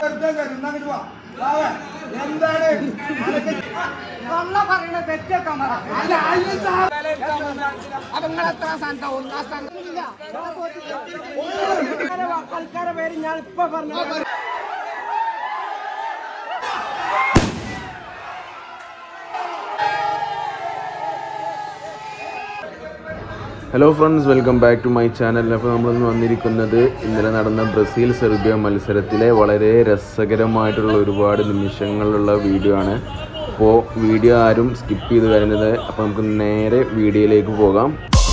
എന്താണ് കള്ള പറയണ തെറ്റേക്കാൻ പറ അപ്പൊ നിങ്ങൾ എത്ര സ്ഥാനത്താ ഒന്നാം സ്ഥാനത്ത് ആൾക്കാരെ പേര് ഞാൻ ഇപ്പൊ പറഞ്ഞു hello friends welcome back to my channel അപ്പോൾ നമ്മളിന്ന് വന്നിരിക്കുന്നത് ഇന്നലെ നടന്ന ബ്രസീൽ സെർബിയ മത്സരത്തിലെ വളരെ രസകരമായിട്ടുള്ള ഒരുപാട് നിമിഷങ്ങളുള്ള വീഡിയോ ആണ് അപ്പോൾ വീഡിയോ ആരും സ്കിപ്പ് ചെയ്ത് വരുന്നത് അപ്പോൾ നമുക്ക് നേരെ വീഡിയോയിലേക്ക് പോകാം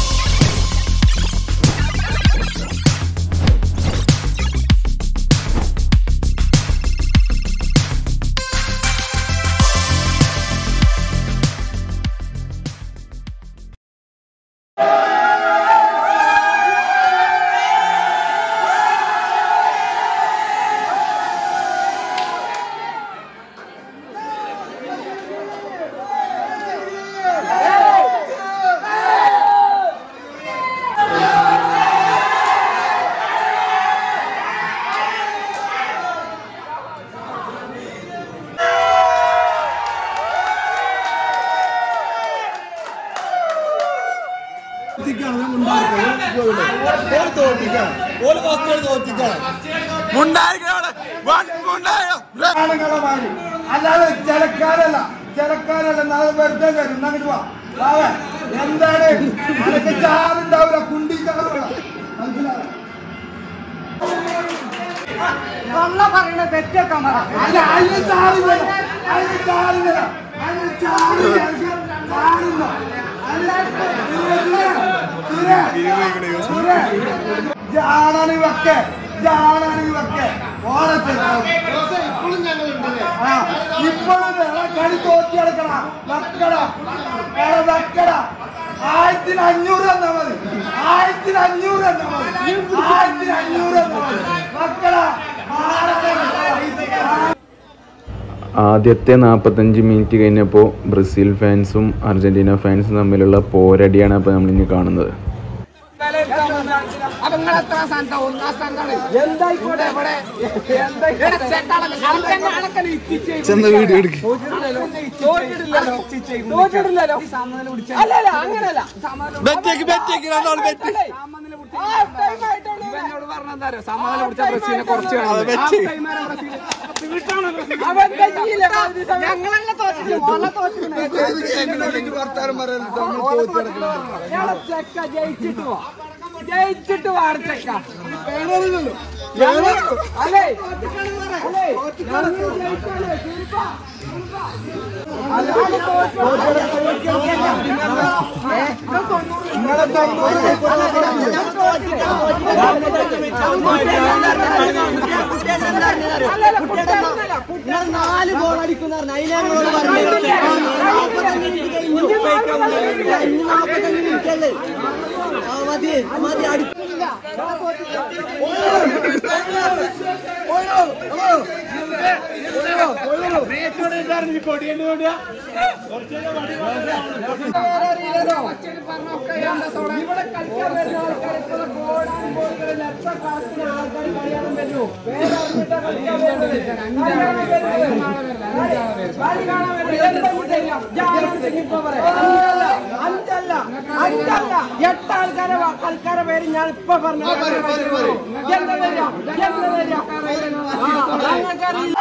ആണുങ്ങളമാര് അല്ലാതെ ചിലക്കാരല്ല ചിലക്കാരല്ല നാളെ വെറുതെ വരും അങ്ങോട്ട് വാ വാവേ, എന്താണ് അനക്ക് ചാറുണ്ടാവില്ല കുണ്ടി ചാറില്ല മനസ്സിലായോ കള്ള പറയണ തെറ്റേക്കാൻ പറ അല്ല അതിന് ചാറില്ല അതിന് ചാറില്ല അതിന് ചാറില്ല ചാറില്ല ജാണി വെക്കെ ജാണി വെക്കെ ഓണത്തെ ആ ഇപ്പോഴും കളി തോറ്റി കിടക്കണ വെക്കട എടാ വെക്കട ആയിരത്തിന് അഞ്ഞൂറ് തന്നാ മതി ആയിരത്തിന് അഞ്ഞൂറ് തന്നാ മതി ആയിരത്തിന് അഞ്ഞൂറ് തന്നാ മതി വെക്കട ആദ്യത്തെ നാൽപ്പത്തഞ്ച് മിനിറ്റ് കഴിഞ്ഞപ്പോൾ ബ്രസീൽ ഫാൻസും അർജൻറ്റീന ഫാൻസും തമ്മിലുള്ള പോരടിയാണ് അപ്പോൾ നമ്മളിനി കാണുന്നത് അപ്പൊ നിങ്ങൾ എത്ര സ്ഥാനത്താ ഒന്നാം സ്ഥാനത്താണ് എന്തായിക്കോട്ടെ ഇവിടെ തോറ്റിട്ടില്ലല്ലോ അല്ലല്ല അങ്ങനല്ല ഇവനോട് പറഞ്ഞെന്താ സമാധാനം പിടിച്ച ബ്രസീലിനെ കുറച്ച് ഞങ്ങളല്ല തോറ്റിട്ട് ഓളെ ചെക്ക ജയിച്ചിട്ട് പോ ജയിച്ചിട്ട് വാട ചെക്ക ഞങ്ങൾ- അല്ലേ അല്ലേ ഞങ്ങൾ ജയിച്ചാലേ ശരിപ്പാ അല്ലാതെ നാല് ഗോൾ അടിക്കുന്ന അതിനോട് പറഞ്ഞു നാപ്പത്തഞ്ച് മിനിറ്റ് കഴിഞ്ഞു ഇനി നാപ്പത്തഞ്ച് മിനിറ്റ് അല്ലേ ആ, മതി മതി അടുത്തില്ല ഇവിടെ കളിക്കാൻ വരുന്ന ആൾക്കാർ ഇത്ര കോടാൻ കോടികൾ ലക്ഷക്കണക്കിന് ആൾക്കാർ കളിയാൻ വരുന്നു വേറെ അറിഞ്ഞിട്ടാ കളിക്കാൻ വരുന്നത്. കളി കാണാൻ വരുന്നത്. എന്താ കുട്ടിയില്ല? ജാഗ്രത ഇപ്പൊ പറയാം. അഞ്ചല്ല അഞ്ചല്ല എട്ട് ആൾക്കാരെ വാ- ആൾക്കാരെ പേര് ഞാൻ ഇപ്പൊ പറഞ്ഞു എന്താ വരിക എന്താ വരിക ആ, ഞങ്ങൾക്കറിയില്ല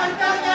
ആൾക്കാർക്ക്